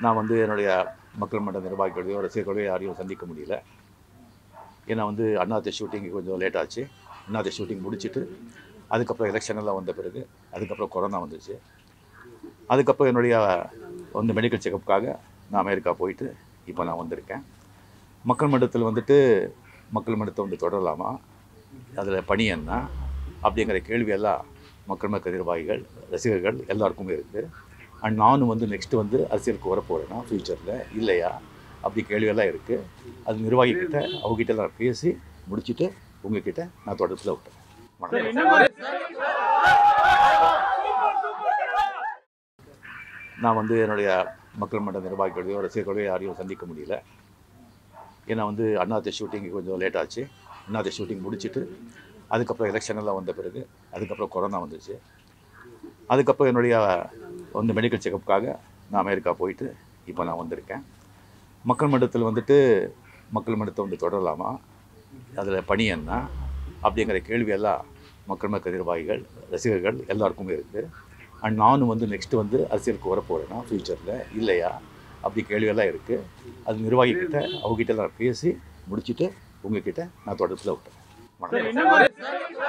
நான் வந்து என்னுடைய மக்கள் மன்ற நிர்வாகிகளையோ ரசிகர்களையோ யாரையும் சந்திக்க முடியல ஏன்னா வந்து அண்ணாத்த ஷூட்டிங் கொஞ்சம் லேட் ஆச்சு அண்ணாத்த ஷூட்டிங் முடிச்சுட்டு அதுக்கப்புறம் எலெக்ஷன் எல்லாம் வந்த பிறகு அதுக்கப்புறம் கொரோனா வந்துச்சு அதுக்கப்புறம் என்னுடைய வந்து மெடிக்கல் செக்கப்புக்காக நான் அமெரிக்கா போயிட்டு இப்போ நான் வந்திருக்கேன் மக்கள் மன்றத்தில் வந்துட்டு மக்கள் மன்றத்தை வந்து தொடரலாமா அதில் பணி என்ன அப்படிங்கிற கேள்வியெல்லாம் மக்கள் மன்ற நிர்வாகிகள் ரசிகர்கள் எல்லாருக்குமே இருக்குது அண்ட் நானும் வந்து நெக்ஸ்ட்டு வந்து அரசியலுக்கு வரப்போகிறேன்னா ஃப்யூச்சரில் இல்லையா அப்படி கேள்வியெல்லாம் இருக்குது அது நிர்வாகிகிட்ட அவங்ககிட்ட நான் பேசி முடிச்சுட்டு உங்ககிட்ட நான் தொடர்பில் விட்டேன் வணக்கம் நான் வந்து என்னுடைய மக்கள் மன்ற நிர்வாகிகளையோ ரசிகர்களையோ யாரையும் சந்திக்க முடியல ஏன்னா வந்து அண்ணாத்த ஷூட்டிங் கொஞ்சம் லேட் ஆச்சு அண்ணாத்த ஷூட்டிங் முடிச்சுட்டு அதுக்கப்புறம் எலெக்ஷன் எல்லாம் வந்த பிறகு அதுக்கப்புறம் கொரோனா வந்துச்சு அதுக்கப்புறம் என்னுடைய வந்து மெடிக்கல் செக்கப்புக்காக நான் அமெரிக்கா போயிட்டு இப்போ நான் வந்திருக்கேன் மக்கள் மன்றத்தில் வந்துட்டு மக்கள் மன்றத்தை வந்து தொடரலாமா அதில் பணி என்ன அப்படிங்கிற கேள்வியெல்லாம் மக்கள் மன்ற நிர்வாகிகள் ரசிகர்கள் எல்லாருக்குமே இருக்குது அண்ட் நானும் வந்து நெக்ஸ்ட்டு வந்து அரசியலுக்கு வரப்போகிறேன்னா ஃப்யூச்சரில் இல்லையா அப்படி கேள்வியெல்லாம் இருக்குது அது நிர்வாகிகிட்ட அவங்ககிட்ட நான் பேசி முடிச்சுட்டு உங்ககிட்ட நான் தொடர்பில் விட்டேன் வணக்கம்